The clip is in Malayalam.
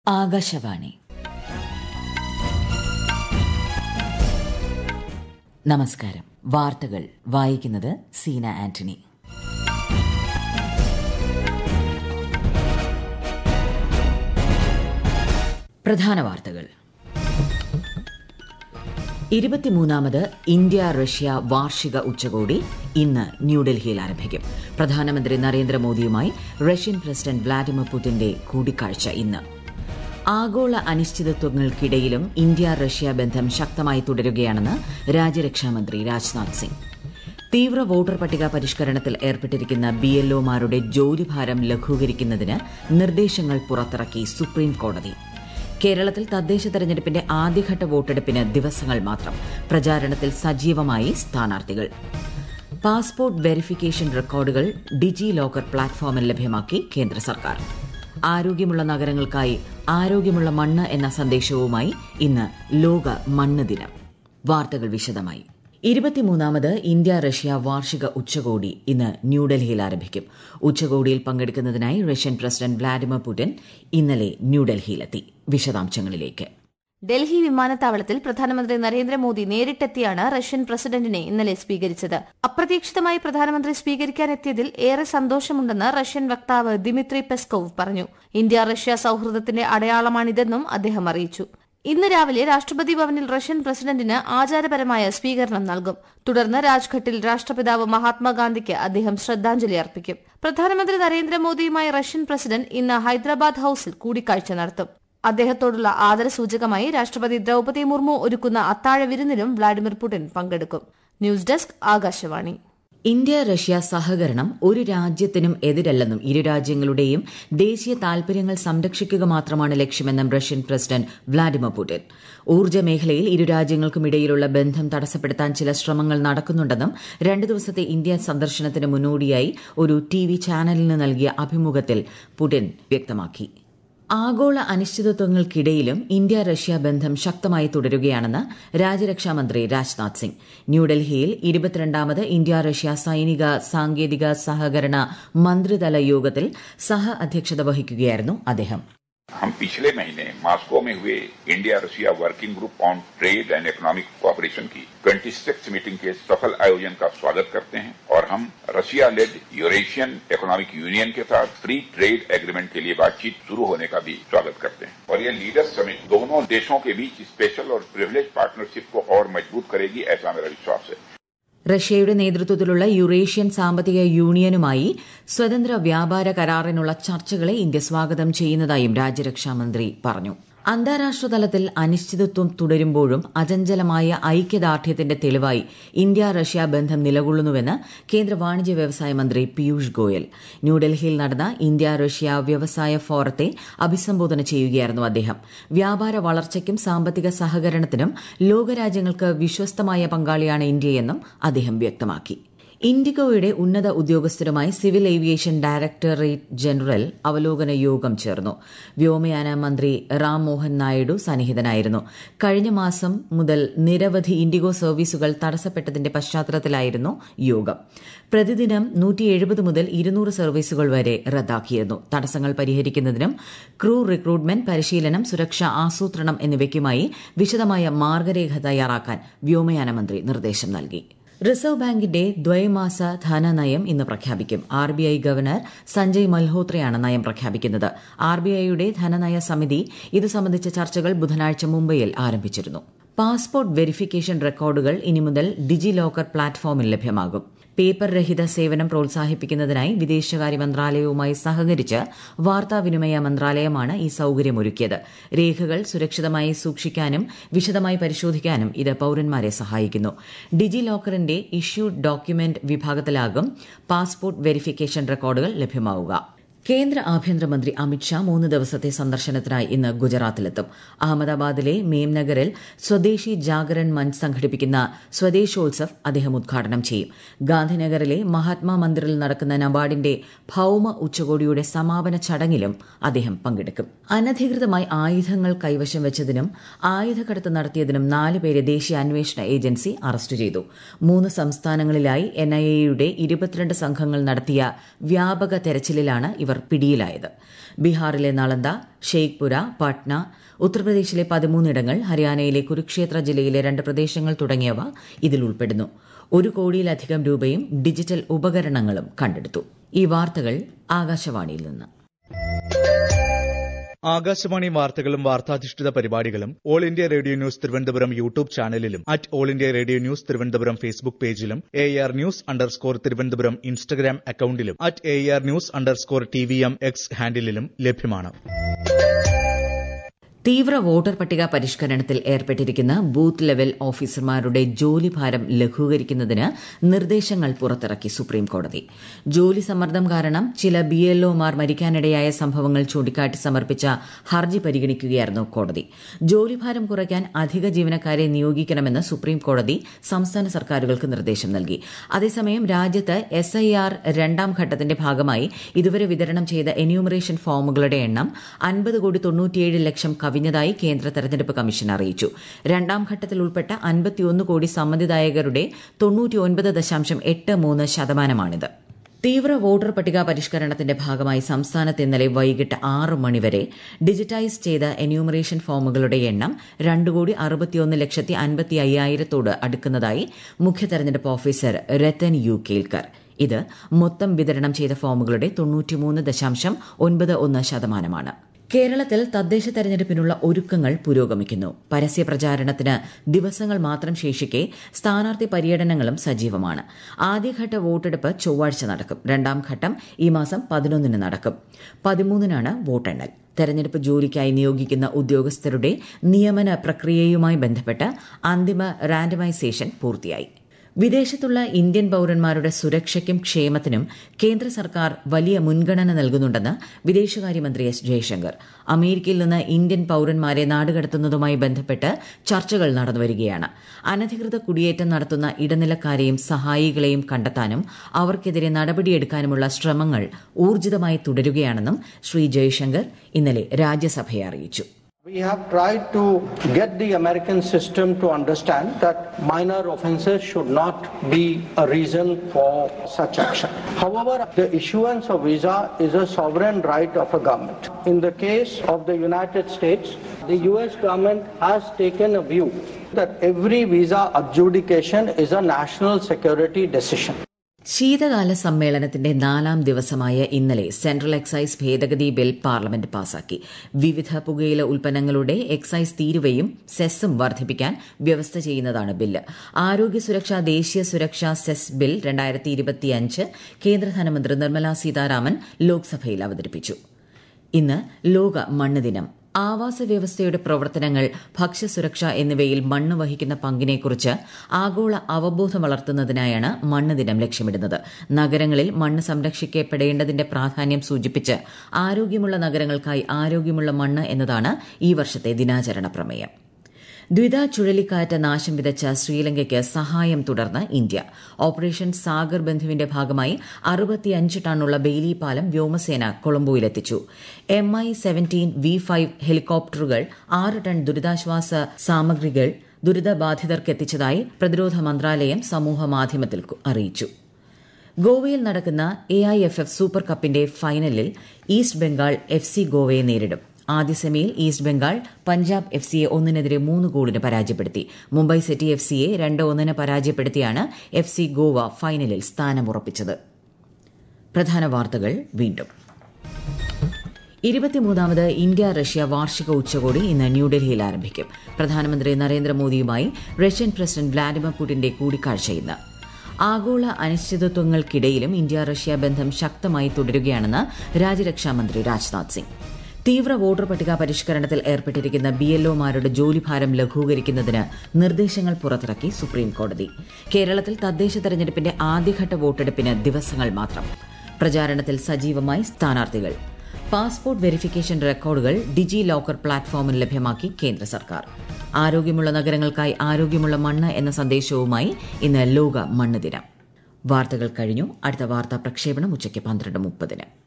ആകാശവാണി നമസ്കാരം വാർത്തകൾ വായിക്കുന്നത് സീന ആന്റണി പ്രധാന വാർത്തകൾ ഇരുപത്തിമൂന്നാമത് ഇന്ത്യ റഷ്യ വാർഷിക ഉച്ചകോടി ഇന്ന് ന്യൂഡൽഹിയിൽ ആരംഭിക്കും പ്രധാനമന്ത്രി നരേന്ദ്രമോദിയുമായി റഷ്യൻ പ്രസിഡന്റ് വ്ളാഡിമിർ പുടിന്റെ കൂടിക്കാഴ്ച ഇന്ന് ആഗോള അനിശ്ചിതത്വങ്ങൾക്കിടയിലും ഇന്ത്യ റഷ്യ ബന്ധം ശക്തമായി തുടരുകയാണെന്ന് രാജ്യരക്ഷാമന്ത്രി രാജ്നാഥ് സിംഗ് തീവ്ര വോട്ടർ പട്ടിക പരിഷ്കരണത്തിൽ ഏർപ്പെട്ടിരിക്കുന്ന ബി എൽഒമാരുടെ ജോലിഭാരം ലഘൂകരിക്കുന്നതിന് നിർദ്ദേശങ്ങൾ പുറത്തിറക്കി സുപ്രീം കോടതി കേരളത്തിൽ തദ്ദേശ തെരഞ്ഞെടുപ്പിന്റെ ആദ്യഘട്ട വോട്ടെടുപ്പിന് ദിവസങ്ങൾ മാത്രം പ്രചാരണത്തിൽ സജീവമായി സ്ഥാനാർത്ഥികൾ പാസ്പോർട്ട് വെരിഫിക്കേഷൻ റെക്കോർഡുകൾ ഡിജി ലോക്കർ പ്ലാറ്റ്ഫോമിൽ ലഭ്യമാക്കി കേന്ദ്ര സർക്കാർ ആരോഗ്യമുള്ള നഗരങ്ങൾക്കായി ആരോഗ്യമുള്ള മണ്ണ് എന്ന സന്ദേശവുമായി ഇന്ന് ലോക മണ്ണ് ദിനം വാർത്തകൾ വിശദമായി ഇരുപത്തിമൂന്നാമത് ഇന്ത്യ റഷ്യ വാർഷിക ഉച്ചകോടി ഇന്ന് ന്യൂഡൽഹിയിൽ ആരംഭിക്കും ഉച്ചകോടിയിൽ പങ്കെടുക്കുന്നതിനായി റഷ്യൻ പ്രസിഡന്റ് വ്ളാഡിമിർ പുടിൻ ഇന്നലെ ന്യൂഡൽഹിയിലെത്തി വിശദാംശങ്ങളിലേക്ക് ഡൽഹി വിമാനത്താവളത്തിൽ പ്രധാനമന്ത്രി നരേന്ദ്രമോദി നേരിട്ടെത്തിയാണ് റഷ്യൻ പ്രസിഡന്റിനെ ഇന്നലെ സ്വീകരിച്ചത് അപ്രതീക്ഷിതമായി പ്രധാനമന്ത്രി സ്വീകരിക്കാനെത്തിയതിൽ ഏറെ സന്തോഷമുണ്ടെന്ന് റഷ്യൻ വക്താവ് ദിമിത്രി പെസ്കോവ് പറഞ്ഞു ഇന്ത്യ റഷ്യ സൌഹൃദത്തിന്റെ അടയാളമാണിതെന്നും അദ്ദേഹം അറിയിച്ചു ഇന്ന് രാവിലെ രാഷ്ട്രപതി ഭവനിൽ റഷ്യൻ പ്രസിഡന്റിന് ആചാരപരമായ സ്വീകരണം നൽകും തുടർന്ന് രാജ്ഘട്ടിൽ രാഷ്ട്രപിതാവ് മഹാത്മാഗാന്ധിക്ക് അദ്ദേഹം ശ്രദ്ധാഞ്ജലി അർപ്പിക്കും പ്രധാനമന്ത്രി നരേന്ദ്രമോദിയുമായി റഷ്യൻ പ്രസിഡന്റ് ഇന്ന് ഹൈദരാബാദ് ഹൌസിൽ കൂടിക്കാഴ്ച നടത്തും അദ്ദേഹത്തോടുള്ള ആദരസൂചകമായി രാഷ്ട്രപതി ദ്രൌപദി മുർമു ഒരുക്കുന്ന അത്താഴ വിരുന്നിലും വ്ളാഡിമിർ പുടിൻ പങ്കെടുക്കും news desk Akashvani India Russia സഹകരണം ഒരു രാജ്യത്തിനും എതിരല്ലെന്നും ഇരു രാജ്യങ്ങളുടെയും ദേശീയ താൽപര്യങ്ങൾ സംരക്ഷിക്കുക മാത്രമാണ് ലക്ഷ്യമെന്നും റഷ്യൻ പ്രസിഡന്റ് വ്ളാഡിമിർ പുടിൻ ഊർജ്ജ മേഖലയിൽ ഇരു രാജ്യങ്ങൾക്കുമിടയിലുള്ള ബന്ധം തടസ്സപ്പെടുത്താൻ ചില ശ്രമങ്ങൾ നടക്കുന്നുണ്ടെന്നും രണ്ട് ദിവസത്തെ ഇന്ത്യ സന്ദർശനത്തിന് മുന്നോടിയായി ഒരു ടിവി ചാനലിന് നൽകിയ അഭിമുഖത്തിൽ പുടിൻ വ്യക്തമാക്കി ആഗോള അനിശ്ചിതത്വങ്ങൾക്കിടയിലും ഇന്ത്യ റഷ്യ ബന്ധം ശക്തമായി തുടരുകയാണെന്ന് രാജ്യരക്ഷാമന്ത്രി രാജ്നാഥ് സിംഗ് ന്യൂഡൽഹിയിൽ ഇരുപത്തിരണ്ടാമത് ഇന്ത്യ റഷ്യ സൈനിക സാങ്കേതിക സഹകരണ മന്ത്രിതല യോഗത്തിൽ സഹ അധ്യക്ഷത വഹിക്കുകയായിരുന്നു അദ്ദേഹം हम पिछले महीने मॉस्को में हुए India Russia working group on trade and economic cooperation की 26 मीटिंग के सफल आयोजन का स्वागत करते हैं और हम Russia led Eurasian Economic Union के साथ फ्री ट्रेड एग्रीमेंट के लिए बातचीत शुरू होने का भी स्वागत करते हैं और यह लीडर्स समिट दोनों देशों के बीच स्पेशल और प्रिविलेज पार्टनरशिप को और मजबूत करेगी ऐसा मेरा विश्वास है റഷ്യയുടെ നേതൃത്വത്തിലുള്ള യുറേഷ്യൻ സാമ്പത്തിക യൂണിയനുമായി സ്വതന്ത്ര വ്യാപാര കരാറിനുള്ള ചർച്ചകളെ ഇന്ത്യ സ്വാഗതം ചെയ്യുന്നതായും രാജ്യരക്ഷാമന്ത്രി പറഞ്ഞു അന്താരാഷ്ട്ര തലത്തിൽ അനിശ്ചിതത്വം തുടരുമ്പോഴും അചഞ്ചലമായ ഐക്യദാർഢ്യത്തിന്റെ തെളിവായി ഇന്ത്യ റഷ്യ ബന്ധം നിലകൊള്ളുന്നുവെന്ന് കേന്ദ്ര വാണിജ്യ വ്യവസായ മന്ത്രി പീയൂഷ് ഗോയൽ ന്യൂഡൽഹിയിൽ നടന്ന ഇന്ത്യ റഷ്യ വ്യവസായ ഫോറത്തെ അഭിസംബോധന ചെയ്യുകയായിരുന്നു അദ്ദേഹം വ്യാപാര വളർച്ചയ്ക്കും സാമ്പത്തിക സഹകരണത്തിനും ലോകരാജ്യങ്ങൾക്ക് വിശ്വസ്തമായ പങ്കാളിയാണ് ഇന്ത്യയെന്നും അദ്ദേഹം വ്യക്തമാക്കി ഇൻഡിഗോയുടെ ഉന്നത ഉദ്യോഗസ്ഥരുമായി സിവിൽ ഏവിയേഷൻ ഡയറക്ടറേറ്റ് ജനറൽ അവലോകന യോഗം ചേർന്നു വ്യോമയാന മന്ത്രി റാം മോഹൻ നായിഡു സന്നിഹിതനായിരുന്നു കഴിഞ്ഞ മാസം മുതൽ നിരവധി ഇൻഡിഗോ സർവീസുകൾ തടസ്സപ്പെട്ടതിന്റെ പശ്ചാത്തലത്തിലായിരുന്നു യോഗം പ്രതിദിനം മുതൽ ഇരുന്നൂറ് സർവീസുകൾ വരെ റദ്ദാക്കിയിരുന്നു തടസ്സങ്ങൾ പരിഹരിക്കുന്നതിനും ക്രൂ റിക്രൂട്ട്മെന്റ് പരിശീലനം സുരക്ഷ ആസൂത്രണം എന്നിവയ്ക്കുമായി വിശദമായ മാർഗരേഖ തയ്യാറാക്കാൻ വ്യോമയാന മന്ത്രി നിർദ്ദേശം നൽകി റിസർവ് ബാങ്കിന്റെ ദ്വൈമാസ ധനനയം ഇന്ന് പ്രഖ്യാപിക്കും R B I governor Sanjay മൽഹോത്രയാണ് നയം പ്രഖ്യാപിക്കുന്നത് ആർ ബി ഐയുടെ ധനനയ സമിതി ഇത് സംബന്ധിച്ച ചർച്ചകൾ ബുധനാഴ്ച മുംബൈയിൽ ആരംഭിച്ചിരുന്നു പാസ്പോർട്ട് വെരിഫിക്കേഷൻ റെക്കോർഡുകൾ ഇനി മുതൽ ഡിജി ലോക്കർ പ്ലാറ്റ്ഫോമിൽ ലഭ്യമാകും പേപ്പർ രഹിത സേവനം പ്രോത്സാഹിപ്പിക്കുന്നതിനായി വിദേശകാര്യ മന്ത്രാലയവുമായി സഹകരിച്ച് വാർത്താവിനിമയ മന്ത്രാലയമാണ് ഈ സൌകര്യമൊരുക്കിയത് രേഖകൾ സുരക്ഷിതമായി സൂക്ഷിക്കാനും വിശദമായി പരിശോധിക്കാനും ഇത് പൌരന്മാരെ സഹായിക്കുന്നു ഡിജി ലോക്കറിന്റെ ഇഷ്യൂഡ് ഡോക്യുമെന്റ് വിഭാഗത്തിലാകും പാസ്പോർട്ട് വെരിഫിക്കേഷൻ റെക്കോർഡുകൾ ലഭ്യമാവുക കേന്ദ്ര ആഭ്യന്തരമന്ത്രി അമിത്ഷാ മൂന്ന് ദിവസത്തെ സന്ദർശനത്തിനായി ഇന്ന് ഗുജറാത്തിലെത്തും അഹമ്മദാബാദിലെ മേംനഗറിൽ സ്വദേശി ജാഗരൺ മഞ്ച് സംഘടിപ്പിക്കുന്ന സ്വദേശോത്സവ് അദ്ദേഹം ഉദ്ഘാടനം ചെയ്യും ഗാന്ധിനഗറിലെ മഹാത്മാ മന്ദിറിൽ നടക്കുന്ന നബാർഡിന്റെ ഭൌമ ഉച്ചകോടിയുടെ സമാപന ചടങ്ങിലും അദ്ദേഹം പങ്കെടുക്കും അനധികൃതമായി ആയുധങ്ങൾ കൈവശം വെച്ചതിനും ആയുധക്കടത്ത് നടത്തിയതിനും നാല് പേരെ ദേശീയ അന്വേഷണ ഏജൻസി അറസ്റ്റ് ചെയ്തു മൂന്ന് സംസ്ഥാനങ്ങളിലായി എൻഐഎയുടെ ഇരുപത്തിരണ്ട് സംഘങ്ങൾ നടത്തിയ വ്യാപക തെരച്ചിലിലാണ് ഇവർ ഇവർ പിടിയിലായത് ബീഹാറിലെ നളന്ദ ഷെയ്ഖ്പുര പട്ന ഉത്തർപ്രദേശിലെ പതിമൂന്നിടങ്ങൾ ഹരിയാനയിലെ കുരുക്ഷേത്ര ജില്ലയിലെ രണ്ട് പ്രദേശങ്ങൾ തുടങ്ങിയവ ഇതിൽ ഉൾപ്പെടുന്നു ഒരു കോടിയിലധികം രൂപയും ഡിജിറ്റൽ ഉപകരണങ്ങളും കണ്ടെടുത്തു ഈ വാർത്തകൾ ആകാശവാണിയിൽ നിന്ന് ആകാശവാണി വാർത്തകളും വാർത്താധിഷ്ഠിത പരിപാടികളും all India radio news Thiruvananthapuram YouTube ചാനലിലും at all India radio news Thiruvananthapuram Facebook പേജിലും A R news underscore Thiruvananthapuram Instagram അക്കൌണ്ടിലും at A R news underscore T V M X ഹാൻഡിലും ലഭ്യമാണ് തീവ്ര വോട്ടർ പട്ടിക പരിഷ്കരണത്തിൽ ഏർപ്പെട്ടിരിക്കുന്ന ബൂത്ത് ലെവൽ ഓഫീസർമാരുടെ ജോലിഭാരം ലഘൂകരിക്കുന്നതിന് നിർദ്ദേശങ്ങൾ പുറത്തിറക്കി സുപ്രീംകോടതി ജോലി സമ്മർദ്ദം കാരണം ചില ബി എൽഒമാർ മരിക്കാനിടയായ സംഭവങ്ങൾ ചൂണ്ടിക്കാട്ടി സമർപ്പിച്ച ഹർജി പരിഗണിക്കുകയായിരുന്നു കോടതി ജോലിഭാരം കുറയ്ക്കാൻ അധിക ജീവനക്കാരെ നിയോഗിക്കണമെന്ന് സുപ്രീംകോടതി സംസ്ഥാന സർക്കാരുകൾക്ക് നിർദ്ദേശം നൽകി അതേസമയം രാജ്യത്ത് എസ് ഐ ആർ രണ്ടാം ഘട്ടത്തിന്റെ ഭാഗമായി ഇതുവരെ വിതരണം ചെയ്ത എന്യൂമറേഷൻ ഫോമുകളുടെ എണ്ണം അൻപത് കോടി തൊണ്ണൂറ്റിയേഴ് ലക്ഷം കവിഞ്ഞതായി കേന്ദ്ര തെരഞ്ഞെടുപ്പ് കമ്മീഷൻ അറിയിച്ചു രണ്ടാം ഘട്ടത്തിൽ ഉൾപ്പെട്ട അൻപത്തിയൊന്ന് കോടി സമ്മതിദായകരുടെ തൊണ്ണൂറ്റിയൊൻപത് ദശാംശം എട്ട് മൂന്ന് ശതമാനമാണിത് തീവ്ര വോട്ടർ പട്ടിക പരിഷ്കരണത്തിന്റെ ഭാഗമായി സംസ്ഥാനത്ത് ഇന്നലെ വൈകിട്ട് ആറ് മണിവരെ ഡിജിറ്റൈസ് ചെയ്ത എന്യൂമറേഷൻ ഫോമുകളുടെ എണ്ണം രണ്ട് കോടി അറുപത്തിയൊന്ന് ലക്ഷത്തി അൻപത്തി അയ്യായിരത്തോട് അടുക്കുന്നതായി മുഖ്യ തെരഞ്ഞെടുപ്പ് ഓഫീസർ രത്തൻ യു കേൽക്കർ ഇത് മൊത്തം വിതരണം ചെയ്ത ഫോമുകളുടെ തൊണ്ണൂറ്റിമൂന്ന് ദശാംശം ഒൻപത് ഒന്ന് ശതമാനമാണ് കേരളത്തിൽ തദ്ദേശ തെരഞ്ഞെടുപ്പിനുള്ള ഒരുക്കങ്ങൾ പുരോഗമിക്കുന്നു പരസ്യ പ്രചാരണത്തിന് ദിവസങ്ങൾ മാത്രം ശേഷിക്കെ സ്ഥാനാർത്ഥി പര്യടനങ്ങളും സജീവമാണ് ആദ്യഘട്ട വോട്ടെടുപ്പ് ചൊവ്വാഴ്ച നടക്കും രണ്ടാം ഘട്ടം ഈ മാസം പതിനൊന്നിന് നടക്കും പതിമൂന്നിനാണ് വോട്ടെണ്ണൽ തെരഞ്ഞെടുപ്പ് ജോലിക്കായി നിയോഗിക്കുന്ന ഉദ്യോഗസ്ഥരുടെ നിയമന പ്രക്രിയയുമായി ബന്ധപ്പെട്ട് അന്തിമ റാൻഡമൈസേഷൻ പൂർത്തിയായി വിദേശത്തുള്ള ഇന്ത്യൻ പൌരന്മാരുടെ സുരക്ഷയ്ക്കും ക്ഷേമത്തിനും കേന്ദ്ര സർക്കാർ വലിയ മുൻഗണന നൽകുന്നുണ്ടെന്ന് വിദേശകാര്യമന്ത്രി എസ് ജയശങ്കർ അമേരിക്കയിൽ നിന്ന് ഇന്ത്യൻ പൌരന്മാരെ നാടുകടത്തുന്നതുമായി ബന്ധപ്പെട്ട് ചർച്ചകൾ നടന്നുവരികയാണ് അനധികൃത കുടിയേറ്റം നടത്തുന്ന ഇടനിലക്കാരെയും സഹായികളെയും കണ്ടെത്താനും അവർക്കെതിരെ നടപടിയെടുക്കാനുമുള്ള ശ്രമങ്ങൾ ഊർജിതമായി തുടരുകയാണെന്നും ശ്രീ ജയശങ്കർ ഇന്നലെ രാജ്യസഭയെ അറിയിച്ചു We have tried to get the American system to understand that minor offenses should not be a reason for such action. However, the issuance of visa is a sovereign right of a government. In the case of the United States, the US government has taken a view that every visa adjudication is a national security decision. ശീതകാല സമ്മേളനത്തിന്റെ നാലാം ദിവസമായ ഇന്നലെ സെൻട്രൽ എക്സൈസ് ഭേദഗതി ബിൽ പാർലമെന്റ് പാസാക്കി വിവിധ പുകയില ഉൽപ്പന്നങ്ങളുടെ എക്സൈസ് തീരുവയും സെസ്സും വർദ്ധിപ്പിക്കാൻ വ്യവസ്ഥ ചെയ്യുന്നതാണ് ബില്ല് ആരോഗ്യ സുരക്ഷ ദേശീയ സുരക്ഷാ സെസ് ബിൽ കേന്ദ്ര ധനമന്ത്രി നിർമ്മല സീതാരാമൻ ലോക്സഭയിൽ അവതരിപ്പിച്ചു ഇന്ന് ലോക മണ്ണ് ദിനം ആവാസ വ്യവസ്ഥയുടെ പ്രവർത്തനങ്ങൾ ഭക്ഷ്യസുരക്ഷ എന്നിവയിൽ മണ്ണ് വഹിക്കുന്ന പങ്കിനെക്കുറിച്ച് ആഗോള അവബോധം വളർത്തുന്നതിനായാണ് മണ്ണ് ദിനം ലക്ഷ്യമിടുന്നത് നഗരങ്ങളിൽ മണ്ണ് സംരക്ഷിക്കപ്പെടേണ്ടതിന്റെ പ്രാധാന്യം സൂചിപ്പിച്ച് ആരോഗ്യമുള്ള നഗരങ്ങൾക്കായി ആരോഗ്യമുള്ള മണ്ണ് എന്നതാണ് ഈ വർഷത്തെ ദിനാചരണ പ്രമേയം ദ്വിത ചുഴലിക്കാറ്റ് നാശം വിതച്ച ശ്രീലങ്കയ്ക്ക് സഹായം തുടർന്ന് ഇന്ത്യ ഓപ്പറേഷൻ സാഗർ ബന്ധുവിന്റെ ഭാഗമായി അറുപത്തിയഞ്ച് ടണ്ണുള്ള ബെയിലി പാലം വ്യോമസേന കൊളംബോയിലെത്തിച്ചു M I seventeen V five ഹെലികോപ്റ്ററുകൾ ആറ് ടൺ ദുരിതാശ്വാസ സാമഗ്രികൾ ദുരിതബാധിതർക്ക് എത്തിച്ചതായി പ്രതിരോധ മന്ത്രാലയം സമൂഹമാധ്യമത്തിൽ അറിയിച്ചു ഗോവയിൽ നടക്കുന്ന A I F F super കപ്പിന്റെ ഫൈനലിൽ ഈസ്റ്റ് ബംഗാൾ എഫ് സി ഗോവയെ നേരിടും ആദ്യ സെമിയിൽ ഈസ്റ്റ് ബംഗാൾ പഞ്ചാബ് എഫ് സിയെ ഒന്നിനെതിരെ മൂന്ന് ഗോളിന് പരാജയപ്പെടുത്തി മുംബൈ സിറ്റി എഫ് സിയെ രണ്ട് ഒന്നിന് പരാജയപ്പെടുത്തിയാണ് എഫ് സി ഗോവ ഫൈനലിൽ സ്ഥാനമുറപ്പിച്ചത് പ്രധാന വാർത്തകൾ വീണ്ടും ഇരുപത്തിമൂന്നാമത് ഇന്ത്യ റഷ്യ വാർഷിക ഉച്ചകോടി ഇന്ന് ന്യൂഡൽഹിയിൽ ആരംഭിക്കും പ്രധാനമന്ത്രി നരേന്ദ്രമോദിയുമായി റഷ്യൻ പ്രസിഡന്റ് വ്ളാഡിമിർ പുടിന്റെ കൂടിക്കാഴ്ച ഇന്ന് ആഗോള അനിശ്ചിതത്വങ്ങൾക്കിടയിലും ഇന്ത്യ റഷ്യ ബന്ധം ശക്തമായി തുടരുകയാണെന്ന് രാജ്യരക്ഷാമന്ത്രി രാജ്നാഥ് സിംഗ് തീവ്ര വോട്ടർ പട്ടിക പരിഷ്കരണത്തിൽ ഏർപ്പെട്ടിരിക്കുന്ന ബി എൽഒമാരുടെ ജോലിഭാരം ലഘൂകരിക്കുന്നതിന് നിർദ്ദേശങ്ങൾ പുറത്തിറക്കി സുപ്രീം കോടതി കേരളത്തിൽ തദ്ദേശ തെരഞ്ഞെടുപ്പിന്റെ ആദ്യഘട്ട വോട്ടെടുപ്പിന് ദിവസങ്ങൾ മാത്രം പ്രചാരണത്തിൽ സജീവമായി സ്ഥാനാർത്ഥികൾ പാസ്പോർട്ട് വെരിഫിക്കേഷൻ റെക്കോർഡുകൾ ഡിജി ലോക്കർ പ്ലാറ്റ്ഫോമിൽ ലഭ്യമാക്കി കേന്ദ്ര സർക്കാർ ആരോഗ്യമുള്ള നഗരങ്ങൾക്കായി ആരോഗ്യമുള്ള മണ്ണ് എന്ന സന്ദേശവുമായി ഇന്ന് ലോക മണ്ണ് ദിനം വാർത്തകൾ കഴിഞ്ഞു അടുത്ത വാർത്താ പ്രക്ഷേപണം ഉച്ചയ്ക്ക് പന്ത്രണ്ട് മുപ്പതിന്